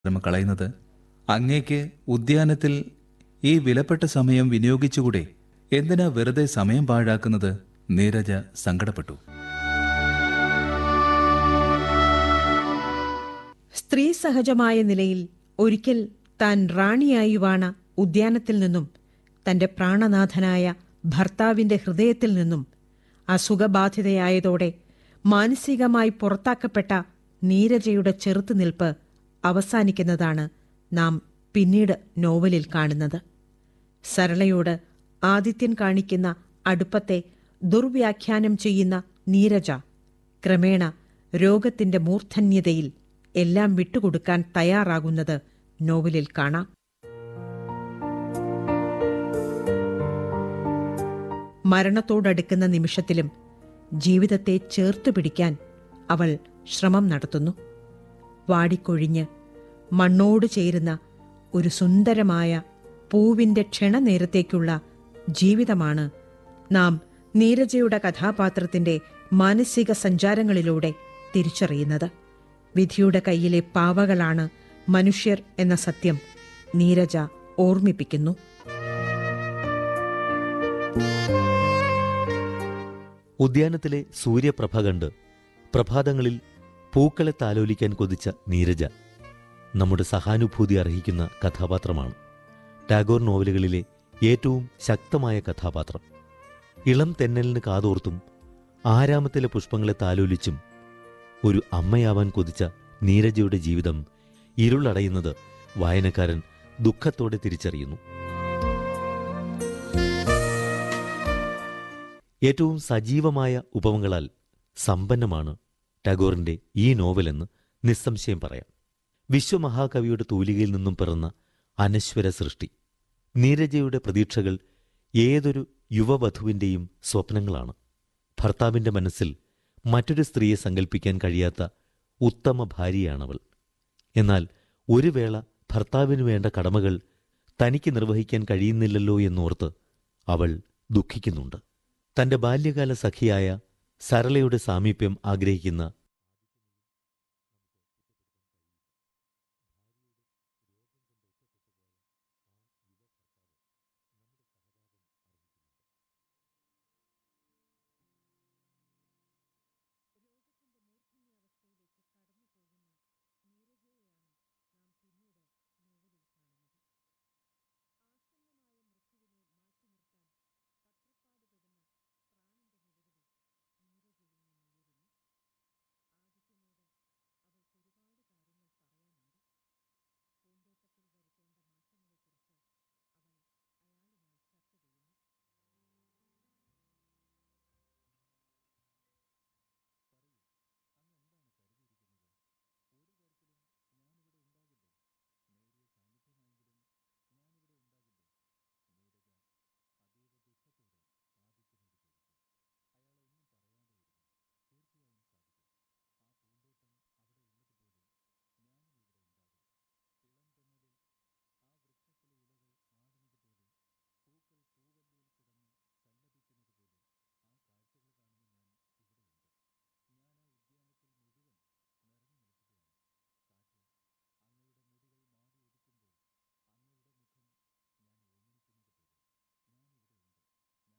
ശ്രമ കളയുന്നത് അങ്ങേക്ക് ഉദ്യാനത്തിൽ ഈ വിലപ്പെട്ട സമയം വിനിയോഗിച്ചുകൂടെ എന്തിനാ വെറുതെ സമയം പാഴാക്കുന്നത് നീരജ സങ്കടപ്പെട്ടു സ്ത്രീ സഹജമായ നിലയിൽ ഒരിക്കൽ താൻ റാണിയായി വാണ ഉദ്യാനത്തിൽ നിന്നും തന്റെ പ്രാണനാഥനായ ഭർത്താവിന്റെ ഹൃദയത്തിൽ നിന്നും അസുഖബാധിതയായതോടെ മാനസികമായി പുറത്താക്കപ്പെട്ട നീരജയുടെ ചെറുത്തുനിൽപ്പ് അവസാനിക്കുന്നതാണ് നാം പിന്നീട് നോവലിൽ കാണുന്നത് സരളയോട് ആദിത്യൻ കാണിക്കുന്ന അടുപ്പത്തെ ദുർവ്യാഖ്യാനം ചെയ്യുന്ന നീരജ ക്രമേണ രോഗത്തിന്റെ മൂർധന്യതയിൽ എല്ലാം വിട്ടുകൊടുക്കാൻ തയ്യാറാകുന്നത് നോവലിൽ കാണാം മരണത്തോടടുക്കുന്ന നിമിഷത്തിലും ജീവിതത്തെ ചേർത്തു പിടിക്കാൻ അവൾ ശ്രമം നടത്തുന്നു വാടിക്കൊഴിഞ്ഞ് മണ്ണോട് ചേരുന്ന ഒരു സുന്ദരമായ പൂവിന്റെ ക്ഷണനേരത്തേക്കുള്ള ജീവിതമാണ് നാം നീരജയുടെ കഥാപാത്രത്തിന്റെ മാനസിക സഞ്ചാരങ്ങളിലൂടെ തിരിച്ചറിയുന്നത് വിധിയുടെ കയ്യിലെ പാവകളാണ് മനുഷ്യർ എന്ന സത്യം നീരജ ഓർമ്മിപ്പിക്കുന്നു ഉദ്യാനത്തിലെ സൂര്യപ്രഭ കണ്ട് പ്രഭാതങ്ങളിൽ പൂക്കളെ താലോലിക്കാൻ കൊതിച്ച നീരജ നമ്മുടെ സഹാനുഭൂതി അർഹിക്കുന്ന കഥാപാത്രമാണ് ടാഗോർ നോവലുകളിലെ ഏറ്റവും ശക്തമായ കഥാപാത്രം ഇളം തെന്നലിന് കാതോർത്തും ആരാമത്തിലെ പുഷ്പങ്ങളെ താലോലിച്ചും ഒരു അമ്മയാവാൻ കൊതിച്ച നീരജയുടെ ജീവിതം ഇരുളടയുന്നത് വായനക്കാരൻ ദുഃഖത്തോടെ തിരിച്ചറിയുന്നു ഏറ്റവും സജീവമായ ഉപമകളാൽ സമ്പന്നമാണ് ടാഗോറിന്റെ ഈ നോവലെന്ന് നിസ്സംശയം പറയാം വിശ്വമഹാകവിയുടെ തൂലികയിൽ നിന്നും പിറന്ന അനശ്വര സൃഷ്ടി നീരജയുടെ പ്രതീക്ഷകൾ ഏതൊരു യുവവധുവിന്റെയും സ്വപ്നങ്ങളാണ് ഭർത്താവിന്റെ മനസ്സിൽ മറ്റൊരു സ്ത്രീയെ സങ്കല്പിക്കാൻ കഴിയാത്ത ഉത്തമ ഭാര്യയാണവൾ എന്നാൽ ഒരു വേള ഭർത്താവിനു വേണ്ട കടമകൾ തനിക്ക് നിർവഹിക്കാൻ കഴിയുന്നില്ലല്ലോ എന്നോർത്ത് അവൾ ദുഃഖിക്കുന്നുണ്ട് തന്റെ ബാല്യകാല സഖിയായ സരളയുടെ സാമീപ്യം ആഗ്രഹിക്കുന്ന